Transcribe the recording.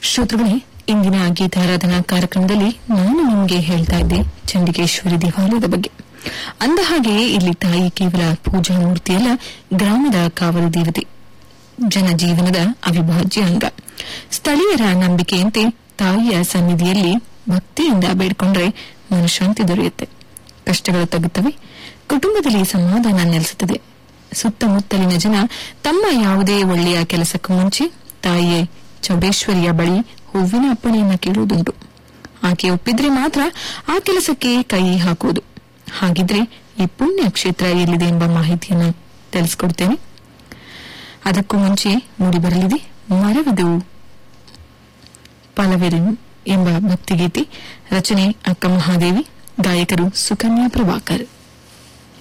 ಶ್ರೋತೃಗಳೇ ಇಂದಿನ ಗೀತಾರಾಧನಾ ಕಾರ್ಯಕ್ರಮದಲ್ಲಿ ನಾನು ನಿಮಗೆ ಹೇಳ್ತಾ ಇದ್ದೆ ಚಂಡಿಕೇಶ್ವರಿ ದೇವಾಲಯದ ಬಗ್ಗೆ ಅಂದ ಹಾಗೆ ಇಲ್ಲಿ ತಾಯಿ ಕೇವಲ ಪೂಜಾ ಮೂರ್ತಿಯಲ್ಲ ಗ್ರಾಮದ ಕಾವಲು ದೇವತೆ ಜನಜೀವನದ ಅವಿಭಾಜ್ಯ ಅಂಗ ಸ್ಥಳೀಯರ ನಂಬಿಕೆಯಂತೆ ತಾಯಿಯ ಸನ್ನಿಧಿಯಲ್ಲಿ ಭಕ್ತಿಯಿಂದ ಬೇಡ್ಕೊಂಡ್ರೆ ಮನಃಶಾಂತಿ ದೊರೆಯುತ್ತೆ ಕಷ್ಟಗಳು ತಗ್ಗುತ್ತವೆ ಕುಟುಂಬದಲ್ಲಿ ಸಮಾಧಾನ ನೆಲೆಸುತ್ತದೆ ಸುತ್ತಮುತ್ತಲಿನ ಜನ ತಮ್ಮ ಯಾವುದೇ ಒಳ್ಳೆಯ ಕೆಲಸಕ್ಕೂ ಮುಂಚೆ ತಾಯಿಯೇ ಚೌಡೇಶ್ವರಿಯ ಬಳಿ ಹೂವಿನ ಅಪ್ಪಣೆಯನ್ನ ಕೇಳುವುದುಂಟು ಆಕೆ ಒಪ್ಪಿದ್ರೆ ಮಾತ್ರ ಆ ಕೆಲಸಕ್ಕೆ ಕೈ ಹಾಕುವುದು ಹಾಗಿದ್ರೆ ಈ ಪುಣ್ಯ ಕ್ಷೇತ್ರ ಎಲ್ಲಿದೆ ಎಂಬ ಮಾಹಿತಿಯನ್ನು ತಿಳಿಸಿಕೊಡ್ತೇನೆ ಅದಕ್ಕೂ ಮುಂಚೆ ಮೂಡಿಬರಲಿದೆ ಮರವಿದು ಫಲವೆರಿನು ಎಂಬ ಭಕ್ತಿಗೀತೆ ರಚನೆ ಅಕ್ಕ ಮಹಾದೇವಿ ಗಾಯಕರು ಸುಕನ್ಯಾ ಪ್ರಭಾಕರ್